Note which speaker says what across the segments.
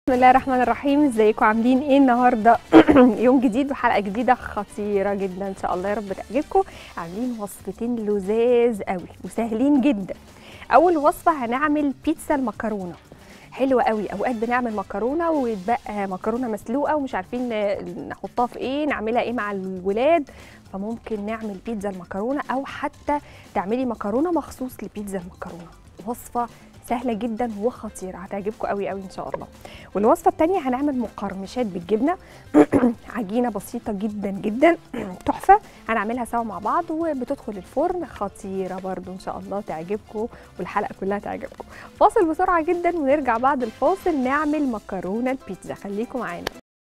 Speaker 1: بسم الله الرحمن الرحيم ازيكم عاملين ايه النهارده يوم جديد وحلقه جديده خطيره جدا ان شاء الله يا رب تعجبكم عاملين وصفتين لذاذ قوي وسهلين جدا اول وصفه هنعمل بيتزا المكرونه حلوه قوي اوقات بنعمل مكرونه ويتبقى مكرونه مسلوقه ومش عارفين نحطها في ايه نعملها ايه مع الولاد فممكن نعمل بيتزا المكرونه او حتى تعملي مكرونه مخصوص لبيتزا المكرونه وصفه سهله جدا وخطيره هتعجبكم قوي قوي ان شاء الله والوصفه الثانيه هنعمل مقرمشات بالجبنه عجينه بسيطه جدا جدا تحفه هنعملها سوا مع بعض وبتدخل الفرن خطيره برضو ان شاء الله تعجبكم والحلقه كلها تعجبكم فاصل بسرعه جدا ونرجع بعد الفاصل نعمل مكرونه البيتزا خليكم معانا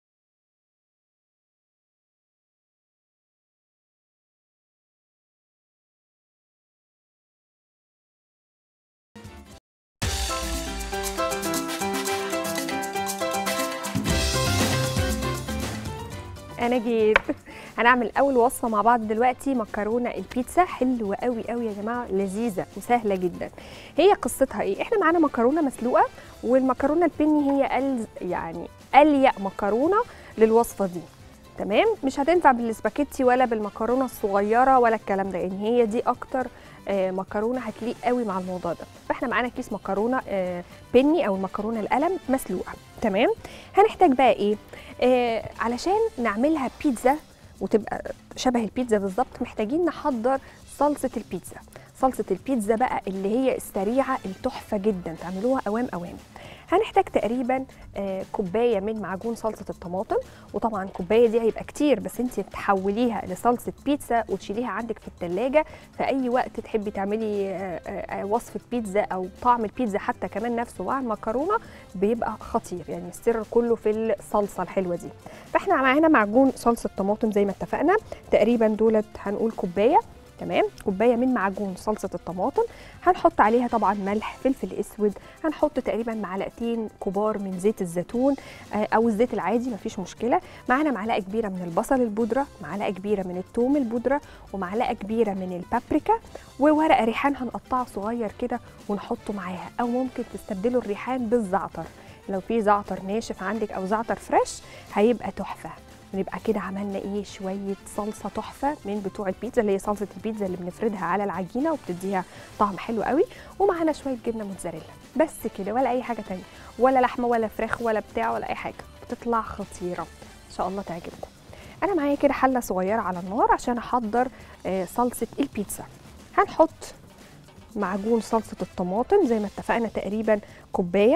Speaker 1: انا جيت هنعمل اول وصفه مع بعض دلوقتي مكرونه البيتزا حلوه قوي قوي يا جماعه لذيذه وسهله جدا هي قصتها ايه احنا معانا مكرونه مسلوقه والمكرونه البني هي أل يعني اليق مكرونه للوصفه دي تمام مش هتنفع بالسباكيتي ولا بالمكرونه الصغيره ولا الكلام ده يعني هي دي اكتر آه مكرونه هتليق قوي مع الموضوع ده فاحنا معانا كيس مكرونه آه بني او المكرونه القلم مسلوقه تمام هنحتاج بقى ايه آه علشان نعملها بيتزا وتبقى شبه البيتزا بالظبط محتاجين نحضر صلصه البيتزا صلصه البيتزا بقى اللي هي السريعه التحفه جدا تعملوها اوام اوام هنحتاج تقريبا آه كوبايه من معجون صلصه الطماطم وطبعا الكوبايه دي هيبقى كتير بس انت تحوليها لصلصه بيتزا وتشيليها عندك في الثلاجه في اي وقت تحبي تعملي آه آه وصفه بيتزا او طعم البيتزا حتى كمان نفسه مع المكرونه بيبقى خطير يعني السر كله في الصلصه الحلوه دي فاحنا معانا معجون صلصه طماطم زي ما اتفقنا تقريبا دولت هنقول كوبايه تمام كوبايه من معجون صلصه الطماطم هنحط عليها طبعا ملح فلفل اسود هنحط تقريبا معلقتين كبار من زيت الزيتون او الزيت العادي مفيش مشكله معانا معلقه كبيره من البصل البودره معلقه كبيره من الثوم البودره ومعلقه كبيره من البابريكا وورقه ريحان هنقطعه صغير كده ونحطه معاها او ممكن تستبدلوا الريحان بالزعتر لو في زعتر ناشف عندك او زعتر فريش هيبقى تحفه ونبقى كده عملنا ايه شويه صلصه تحفه من بتوع البيتزا اللي هي صلصه البيتزا اللي بنفردها على العجينه وبتديها طعم حلو قوي ومعانا شويه جبنه موتزاريلا بس كده ولا اي حاجه تانية ولا لحمه ولا فراخ ولا بتاع ولا اي حاجه بتطلع خطيره ان شاء الله تعجبكم انا معايا كده حله صغيره على النار عشان احضر آه صلصه البيتزا هنحط معجون صلصه الطماطم زي ما اتفقنا تقريبا كوبايه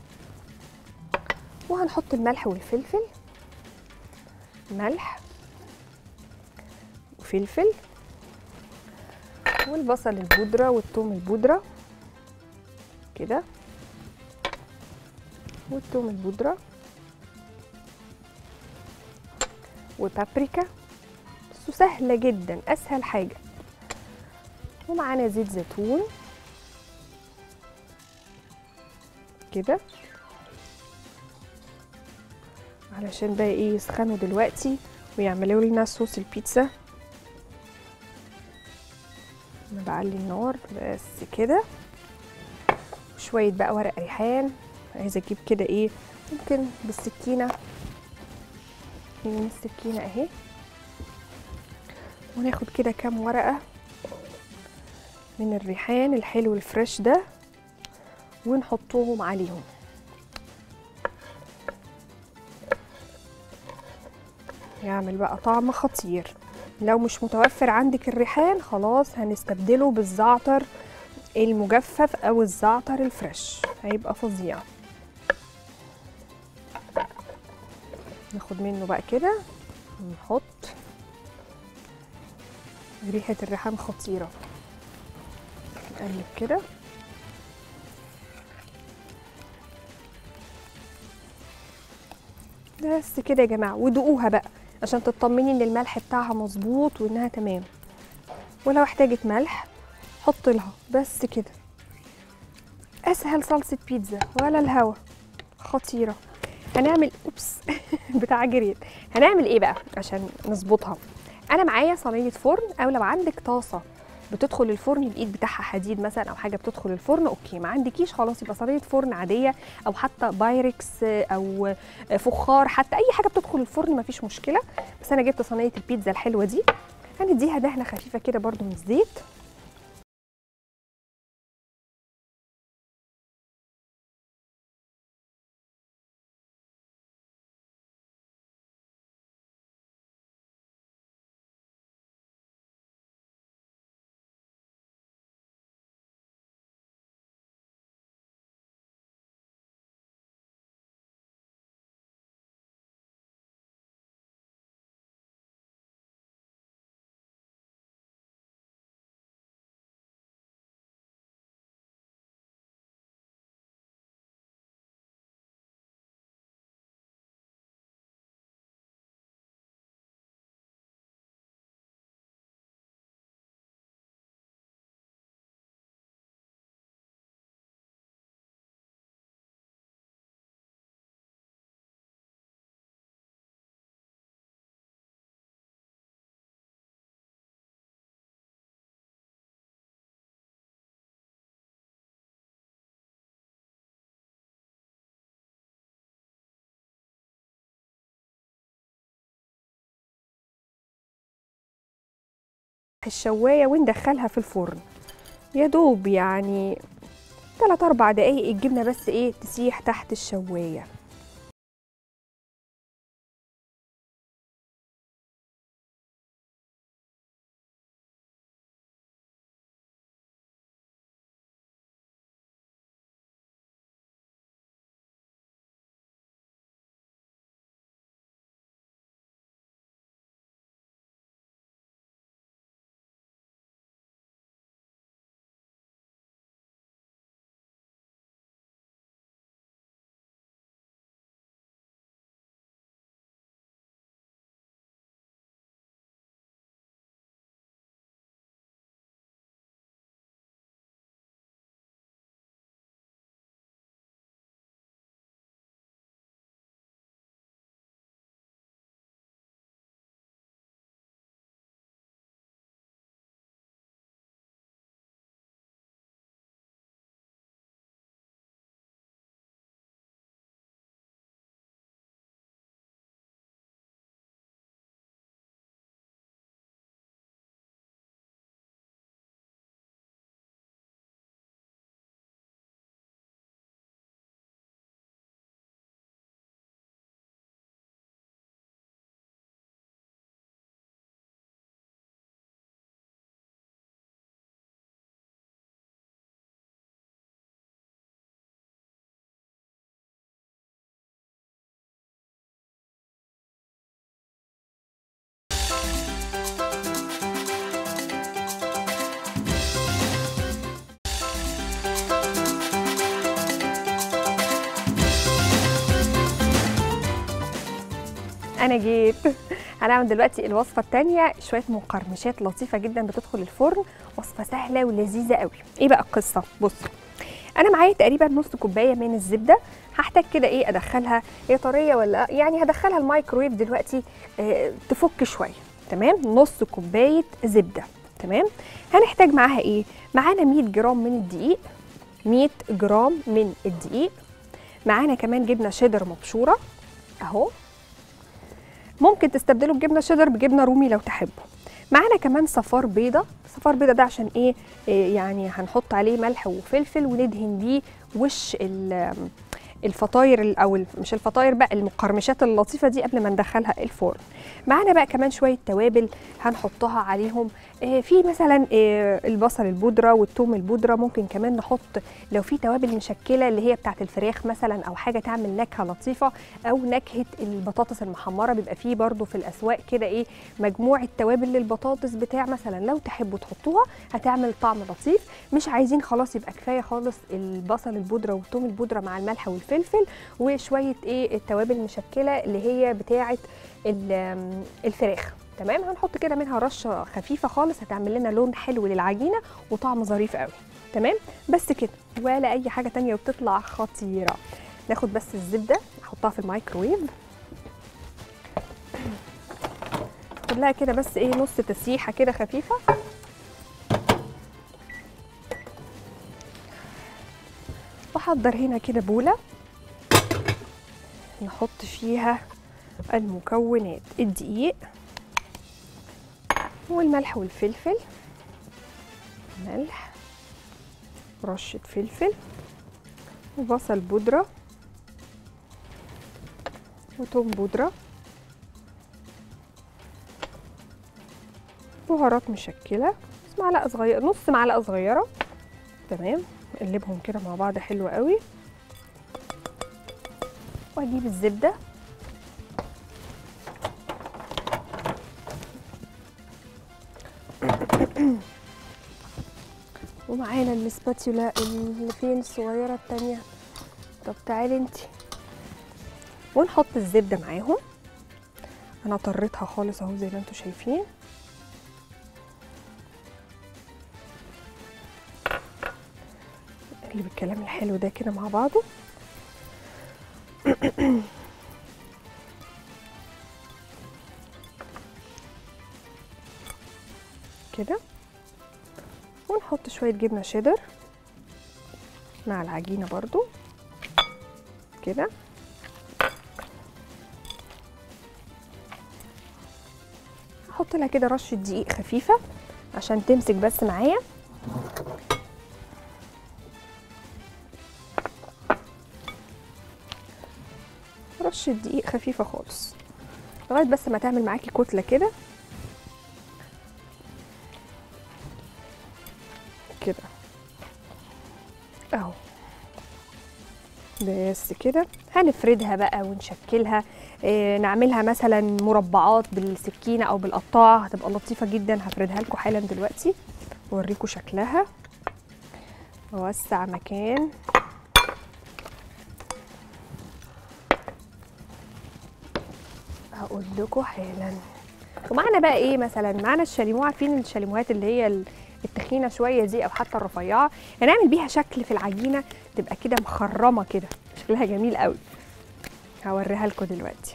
Speaker 1: وهنحط الملح والفلفل ملح وفلفل والبصل البودرة والثوم البودرة كده والثوم البودرة وبابريكا بس سهلة جدا أسهل حاجة ومعانا زيت زيتون كده علشان بقى ايه يسخنوا دلوقتي ويعملوا لنا صوص البيتزا انا بعلي النار بس كده شويه بقى ورق ريحان عايزه اجيب كده ايه ممكن بالسكينه من السكينه اهي وناخد كده كام ورقه من الريحان الحلو الفريش ده ونحطهم عليهم يعمل بقى طعم خطير لو مش متوفر عندك الريحان خلاص هنستبدله بالزعتر المجفف او الزعتر الفريش هيبقى فظيع ناخد منه بقى كده نحط ريحة الريحان خطيرة نقلب كده بس كده يا جماعة ودوقوها بقى عشان تطمني ان الملح بتاعها مظبوط وانها تمام ولو احتاجت ملح حط لها بس كده اسهل صلصه بيتزا ولا الهوا خطيره هنعمل اوبس بتاع جريت هنعمل ايه بقى عشان نظبطها انا معايا صينيه فرن او لو عندك طاسه بتدخل الفرن الايد بتاعها حديد مثلا او حاجه بتدخل الفرن اوكي ما عندكيش خلاص يبقى صينيه فرن عاديه او حتى بايركس او فخار حتى اي حاجه بتدخل الفرن ما فيش مشكله بس انا جبت صينيه البيتزا الحلوه دي هنديها دهنه خفيفه كده برده من الزيت الشوايه وندخلها في الفرن يا دوب يعني 3 4 دقايق الجبنه بس ايه تسيح تحت الشوايه انا جيت هنعمل دلوقتي الوصفه الثانيه شويه مقرمشات لطيفه جدا بتدخل الفرن وصفه سهله ولذيذه قوي ايه بقى القصه بصوا انا معايا تقريبا نص كوبايه من الزبده هحتاج كده ايه ادخلها هي طريه ولا يعني هدخلها الميكرويف دلوقتي آه تفك شويه تمام نص كوبايه زبده تمام هنحتاج معاها ايه معانا 100 جرام من الدقيق 100 جرام من الدقيق معانا كمان جبنه شيدر مبشوره اهو ممكن تستبدلوا الجبنه شيدر بجبنه رومي لو تحبوا معانا كمان صفار بيضه صفار بيضه ده عشان ايه إيه يعني هنحط عليه ملح وفلفل وندهن بيه وش ال- الفطاير ال- او ال- مش الفطاير بقى المقرمشات اللطيفه دي قبل ما ندخلها الفرن معانا بقى كمان شويه توابل هنحطها عليهم إيه في مثلا إيه البصل البودره والثوم البودره ممكن كمان نحط لو في توابل مشكله اللي هي بتاعه الفراخ مثلا او حاجه تعمل نكهه لطيفه او نكهه البطاطس المحمره بيبقى فيه برضو في الاسواق كده ايه مجموعه توابل للبطاطس بتاع مثلا لو تحبوا تحطوها هتعمل طعم لطيف مش عايزين خلاص يبقى كفايه خالص البصل البودره والثوم البودره مع الملح والفلفل وشويه ايه التوابل المشكله اللي هي بتاعه ال- الفراخ تمام هنحط كده منها رشه خفيفه خالص هتعمل لنا لون حلو للعجينه وطعم ظريف قوي تمام بس كده ولا اي حاجه تانية وبتطلع خطيره ناخد بس الزبده نحطها في الميكرويف ناخد لها كده بس ايه نص تسيحه كده خفيفه نحضر هنا كده بوله نحط فيها المكونات الدقيق والملح والفلفل ملح رشة فلفل وبصل بودرة وتوم بودرة بهارات مشكلة بس معلقة صغيرة نص معلقة صغيرة تمام نقلبهم كده مع بعض حلو قوي واجيب الزبدة ومعانا السباتيولا اللي فين الصغيرة التانية طب تعالي انتي ونحط الزبدة معاهم انا طريتها خالص اهو زي ما انتوا شايفين نقلب الكلام الحلو ده كده مع بعضه كده ونحط شوية جبنة شيدر مع العجينة برضو كده هحط لها كده رشة دقيق خفيفة عشان تمسك بس معايا رشة دقيق خفيفة خالص لغاية بس ما تعمل معاكي كتلة كده كده اهو بس كده هنفردها بقى ونشكلها إيه نعملها مثلا مربعات بالسكينه او بالقطاعه هتبقى لطيفه جدا هفردها لكم حالا دلوقتي واوريكم شكلها اوسع مكان هقول لكم حالا ومعنا بقى ايه مثلا معنا الشاليمو عارفين الشاليموهات اللي هي التخينه شويه دي او حتى الرفيعه هنعمل بيها شكل في العجينه تبقى كده مخرمه كده شكلها جميل قوي هوريها لكم دلوقتي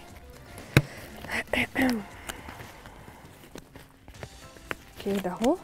Speaker 1: كده اهو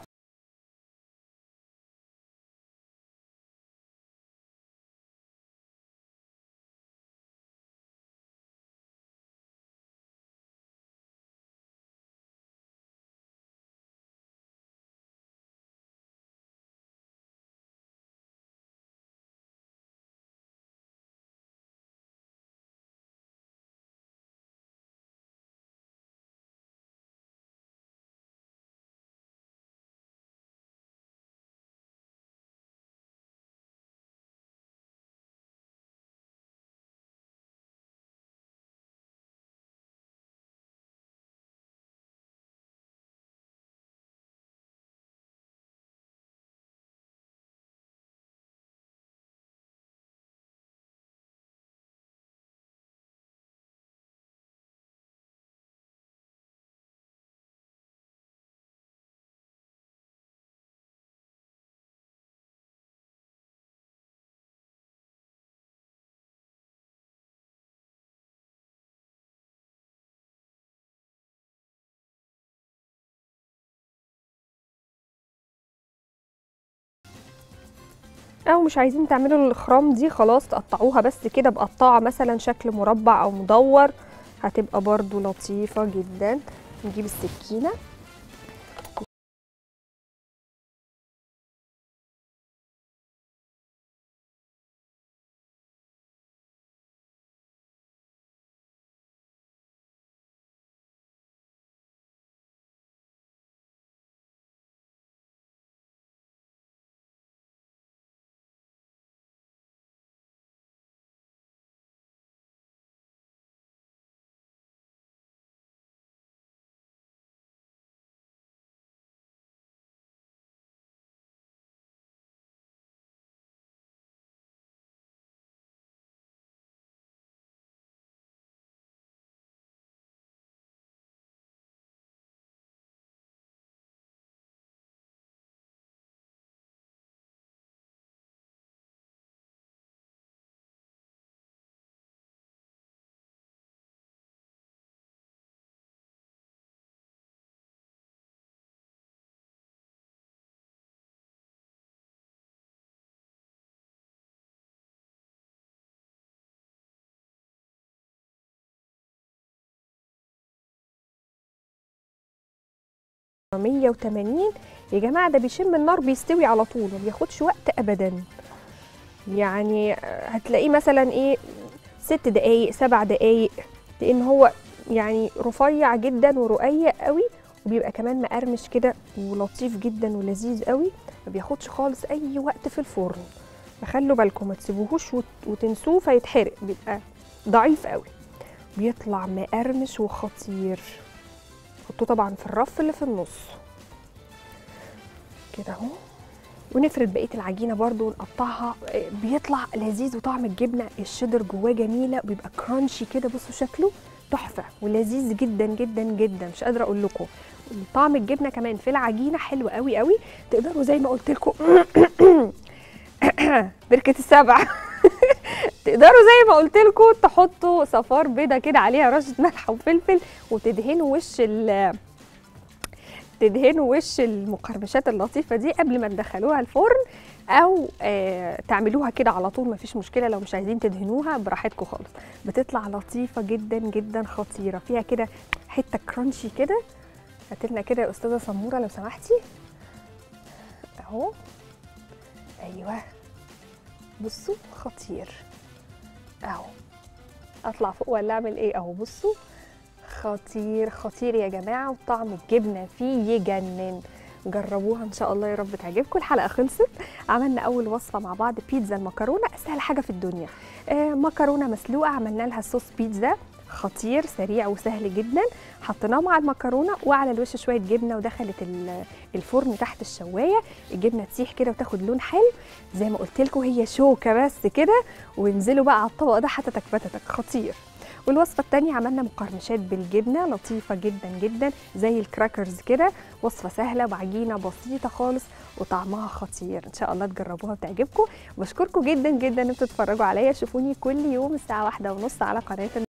Speaker 1: او مش عايزين تعملوا الاخرام دي خلاص تقطعوها بس كده بقطاعه مثلا شكل مربع او مدور هتبقى برضو لطيفه جدا نجيب السكينه 180 يا جماعه ده بيشم النار بيستوي على طول ما بياخدش وقت ابدا يعني هتلاقيه مثلا ايه ست دقايق سبع دقايق لان هو يعني رفيع جدا ورقيق قوي وبيبقى كمان مقرمش كده ولطيف جدا ولذيذ قوي ما بياخدش خالص اي وقت في الفرن فخلوا بالكم ما تسيبوهوش وت- وتنسوه فيتحرق بيبقى ضعيف قوي بيطلع مقرمش وخطير حطوه طبعا في الرف اللي في النص كده اهو ونفرد بقيه العجينه برضو ونقطعها آه، بيطلع لذيذ وطعم الجبنه الشيدر جواه جميله وبيبقى كرانشي كده بصوا شكله تحفه ولذيذ جدا جدا جدا مش قادره اقول لكم طعم الجبنه كمان في العجينه حلو قوي قوي تقدروا زي ما قلت لكم بركه السبع تقدروا زي ما قلت لكم تحطوا صفار بيضه كده عليها رشه ملح وفلفل وتدهنوا وش ال تدهنوا وش المقرمشات اللطيفه دي قبل ما تدخلوها الفرن او آه تعملوها كده على طول مفيش مشكله لو مش عايزين تدهنوها براحتكم خالص بتطلع لطيفه جدا جدا خطيره فيها كده حته كرانشي كده هاتلنا كده يا استاذه سموره لو سمحتي اهو ايوه بصوا خطير اهو اطلع فوق ولا اعمل ايه اهو بصوا خطير خطير يا جماعه وطعم الجبنه فيه يجنن جربوها ان شاء الله يا رب تعجبكم الحلقه خلصت عملنا اول وصفه مع بعض بيتزا المكرونه اسهل حاجه في الدنيا آه مكرونه مسلوقه عملنا لها صوص بيتزا خطير سريع وسهل جدا حطيناه مع المكرونه وعلى الوش شويه جبنه ودخلت ال- الفرن تحت الشوايه الجبنه تسيح كده وتاخد لون حلو زي ما قلت لكم هي شوكه بس كده وانزلوا بقى على الطبق ده حتتك بتتك خطير والوصفه الثانيه عملنا مقرمشات بالجبنه لطيفه جدا جدا زي الكراكرز كده وصفه سهله وعجينه بسيطه خالص وطعمها خطير ان شاء الله تجربوها وتعجبكم بشكركم جدا جدا ان انتوا تتفرجوا عليا شوفوني كل يوم الساعه واحدة ونص على قناه